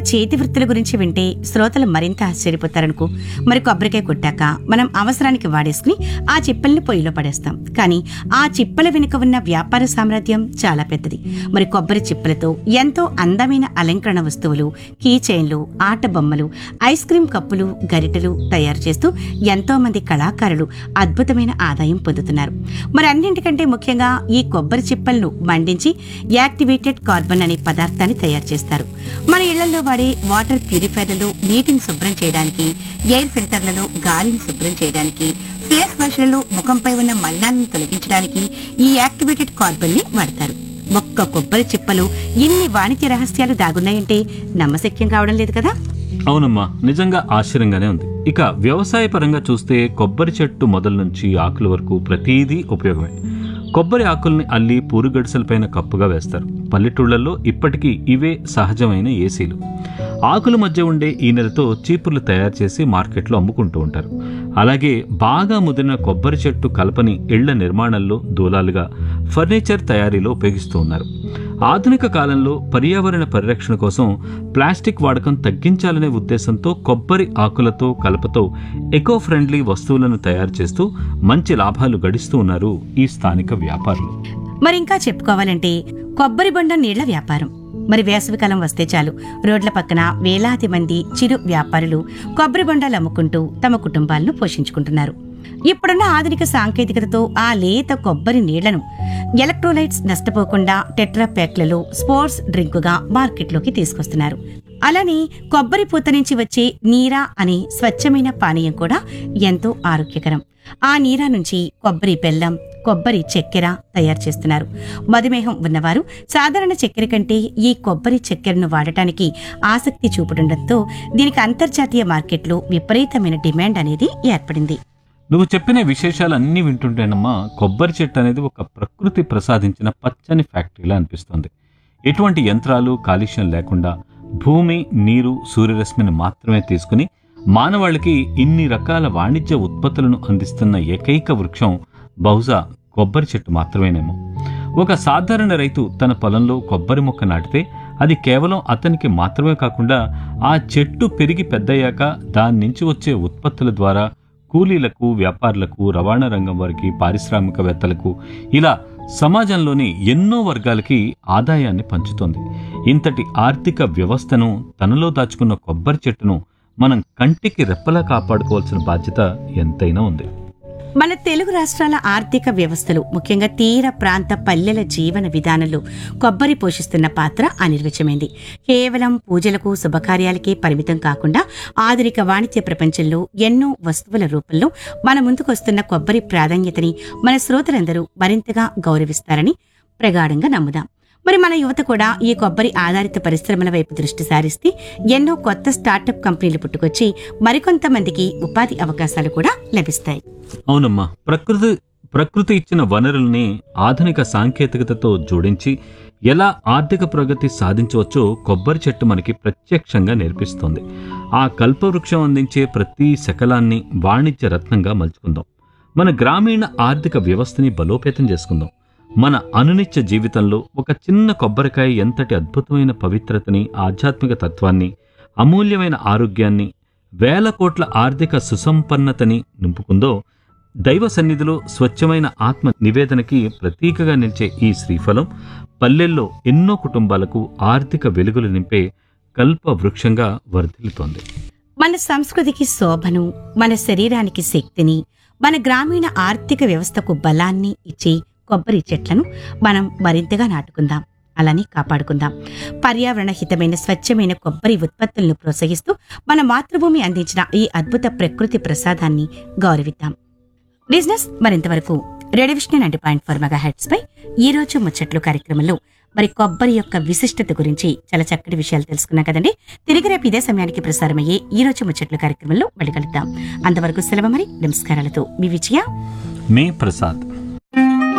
చేతి వృత్తుల గురించి వింటే శ్రోతలు మరింత ఆశ్చర్యపోతారనుకో మరి కొబ్బరికాయ కొట్టాక మనం అవసరానికి వాడేసుకుని ఆ చిప్పల్ని పొయ్యిలో పడేస్తాం కానీ ఆ చిప్పల వెనుక ఉన్న వ్యాపార సామ్రాజ్యం చాలా పెద్దది మరి కొబ్బరి చిప్పలతో ఎంతో అందమైన అలంకరణ వస్తువులు కీ చైన్లు ఆట బొమ్మలు ఐస్ క్రీం కప్పులు గరిటెలు తయారు చేస్తూ ఎంతో మంది కళాకారులు అద్భుతమైన ఆదాయం పొందుతున్నారు మరి అన్నింటికంటే ముఖ్యంగా ఈ కొబ్బరి చిప్పలను మండించి యాక్టివేటెడ్ కార్బన్ అనే పదార్థాన్ని తయారు చేస్తారు మన ఇళ్లలో వాడే వాటర్ ప్యూరిఫైర్లలో నీటిని శుభ్రం చేయడానికి ఎయిర్ ఫిల్టర్లలో గాలిని శుభ్రం చేయడానికి ఫేస్ వాష్లలో ముఖంపై ఉన్న మలినాన్ని తొలగించడానికి ఈ యాక్టివేటెడ్ కార్బన్ ని వాడతారు ఒక్క కొబ్బరి చిప్పలు ఇన్ని వాణిజ్య రహస్యాలు దాగున్నాయంటే నమ్మశక్యం కావడం లేదు కదా అవునమ్మా నిజంగా ఆశ్చర్యంగానే ఉంది ఇక వ్యవసాయ పరంగా చూస్తే కొబ్బరి చెట్టు మొదల నుంచి ఆకుల వరకు ప్రతిదీ ఉపయోగమే కొబ్బరి ఆకుల్ని అల్లి పూరుగడిసెలపైన కప్పుగా వేస్తారు పల్లెటూళ్లలో ఇప్పటికీ ఇవే సహజమైన ఏసీలు ఆకుల మధ్య ఉండే ఈనెలతో చీపుర్లు తయారు చేసి మార్కెట్లో అమ్ముకుంటూ ఉంటారు అలాగే బాగా ముదిరిన కొబ్బరి చెట్టు కలపని ఇళ్ల నిర్మాణంలో దూలాలుగా ఫర్నిచర్ తయారీలో ఉపయోగిస్తూ ఉన్నారు ఆధునిక కాలంలో పర్యావరణ పరిరక్షణ కోసం ప్లాస్టిక్ వాడకం తగ్గించాలనే ఉద్దేశంతో కొబ్బరి ఆకులతో కలపతో ఎకో ఫ్రెండ్లీ వస్తువులను తయారు చేస్తూ మంచి లాభాలు గడిస్తూ ఉన్నారు ఈ స్థానిక వ్యాపారులు మరి ఇంకా చెప్పుకోవాలంటే కొబ్బరి బొండం నీళ్ల వ్యాపారం మరి వేసవికాలం వస్తే చాలు రోడ్ల పక్కన వేలాది మంది చిరు వ్యాపారులు కొబ్బరి బొండాలు అమ్ముకుంటూ తమ కుటుంబాలను పోషించుకుంటున్నారు ఇప్పుడున్న ఆధునిక సాంకేతికతతో ఆ లేత కొబ్బరి నీళ్లను ఎలక్ట్రోలైట్స్ నష్టపోకుండా టెట్రా ప్యాక్లలో స్పోర్ట్స్ డ్రింకుగా మార్కెట్లోకి తీసుకొస్తున్నారు అలానే కొబ్బరి పూత నుంచి వచ్చే నీరా అనే స్వచ్ఛమైన పానీయం కూడా ఎంతో ఆరోగ్యకరం ఆ నీరా నుంచి కొబ్బరి బెల్లం కొబ్బరి చక్కెర తయారు చేస్తున్నారు మధుమేహం ఉన్నవారు సాధారణ చక్కెర కంటే ఈ కొబ్బరి చక్కెరను వాడటానికి ఆసక్తి చూపుతుండటంతో దీనికి అంతర్జాతీయ మార్కెట్లో విపరీతమైన డిమాండ్ అనేది ఏర్పడింది నువ్వు చెప్పిన విశేషాలన్నీ వింటుంటేనమ్మా కొబ్బరి చెట్టు అనేది ఒక ప్రకృతి ప్రసాదించిన పచ్చని ఫ్యాక్టరీలా అనిపిస్తుంది ఎటువంటి యంత్రాలు కాలుష్యం లేకుండా భూమి నీరు సూర్యరశ్మిని మాత్రమే తీసుకుని మానవాళికి ఇన్ని రకాల వాణిజ్య ఉత్పత్తులను అందిస్తున్న ఏకైక వృక్షం బహుశా కొబ్బరి చెట్టు మాత్రమేనేమో ఒక సాధారణ రైతు తన పొలంలో కొబ్బరి మొక్క నాటితే అది కేవలం అతనికి మాత్రమే కాకుండా ఆ చెట్టు పెరిగి పెద్దయ్యాక దాని నుంచి వచ్చే ఉత్పత్తుల ద్వారా కూలీలకు వ్యాపారులకు రవాణా రంగం వారికి పారిశ్రామికవేత్తలకు ఇలా సమాజంలోని ఎన్నో వర్గాలకి ఆదాయాన్ని పంచుతోంది ఇంతటి ఆర్థిక వ్యవస్థను తనలో దాచుకున్న కొబ్బరి చెట్టును మనం కంటికి రెప్పలా కాపాడుకోవాల్సిన బాధ్యత ఎంతైనా ఉంది మన తెలుగు రాష్ట్రాల ఆర్థిక వ్యవస్థలు ముఖ్యంగా తీర ప్రాంత పల్లెల జీవన విధానంలో కొబ్బరి పోషిస్తున్న పాత్ర అనిర్వచమైంది కేవలం పూజలకు శుభకార్యాలకే పరిమితం కాకుండా ఆధునిక వాణిజ్య ప్రపంచంలో ఎన్నో వస్తువుల రూపంలో మన ముందుకొస్తున్న కొబ్బరి ప్రాధాన్యతని మన శ్రోతలందరూ మరింతగా గౌరవిస్తారని ప్రగాఢంగా నమ్ముదాం మరి మన యువత కూడా ఈ కొబ్బరి ఆధారిత పరిశ్రమల వైపు దృష్టి సారిస్తే ఎన్నో కొత్త స్టార్టప్ కంపెనీలు పుట్టుకొచ్చి మరికొంతమందికి ఉపాధి అవకాశాలు కూడా లభిస్తాయి అవునమ్మా ప్రకృతి ప్రకృతి ఇచ్చిన వనరుల్ని ఆధునిక సాంకేతికతతో జోడించి ఎలా ఆర్థిక ప్రగతి సాధించవచ్చో కొబ్బరి చెట్టు మనకి ప్రత్యక్షంగా నేర్పిస్తుంది ఆ కల్పవృక్షం అందించే ప్రతి శకలాన్ని వాణిజ్య రత్నంగా మలుచుకుందాం మన గ్రామీణ ఆర్థిక వ్యవస్థని బలోపేతం చేసుకుందాం మన అనునిత్య జీవితంలో ఒక చిన్న కొబ్బరికాయ ఎంతటి అద్భుతమైన పవిత్రతని ఆధ్యాత్మిక తత్వాన్ని అమూల్యమైన ఆరోగ్యాన్ని వేల కోట్ల ఆర్థిక సుసంపన్నతని నింపుకుందో దైవ సన్నిధిలో స్వచ్ఛమైన ఆత్మ నివేదనకి ప్రతీకగా నిలిచే ఈ శ్రీఫలం పల్లెల్లో ఎన్నో కుటుంబాలకు ఆర్థిక వెలుగులు నింపే కల్ప వృక్షంగా వర్ధిల్లుతోంది మన సంస్కృతికి శోభను మన శరీరానికి శక్తిని మన గ్రామీణ ఆర్థిక వ్యవస్థకు బలాన్ని ఇచ్చే కొబ్బరి చెట్లను మనం మరింతగా నాటుకుందాం అలానే కాపాడుకుందాం పర్యావరణ హితమైన స్వచ్ఛమైన కొబ్బరి ఉత్పత్తులను ప్రోత్సహిస్తూ మన మాతృభూమి అందించిన ఈ అద్భుత ప్రకృతి ప్రసాదాన్ని గౌరవిద్దాం బిజినెస్ మరింతవరకు రేడివిషన్ ninety point four mega hertz పై ఈ రోజు ముచ్చట్లు కార్యక్రమంలో మరి కొబ్బరి యొక్క విశిష్టత గురించి చాలా చక్కటి విషయాలు తెలుసుకున్నాం కదండి తిరిగి రేపు ఇదే సమయానికి ప్రసారమయ్యే ఈ రోజు ముచ్చట్లు కార్యక్రమంలో మళ్ళీ కలుద్దాం అంతవరకు సెలవు మరి నమస్కారాలతో మీ విజయ మీ ప్రసాద్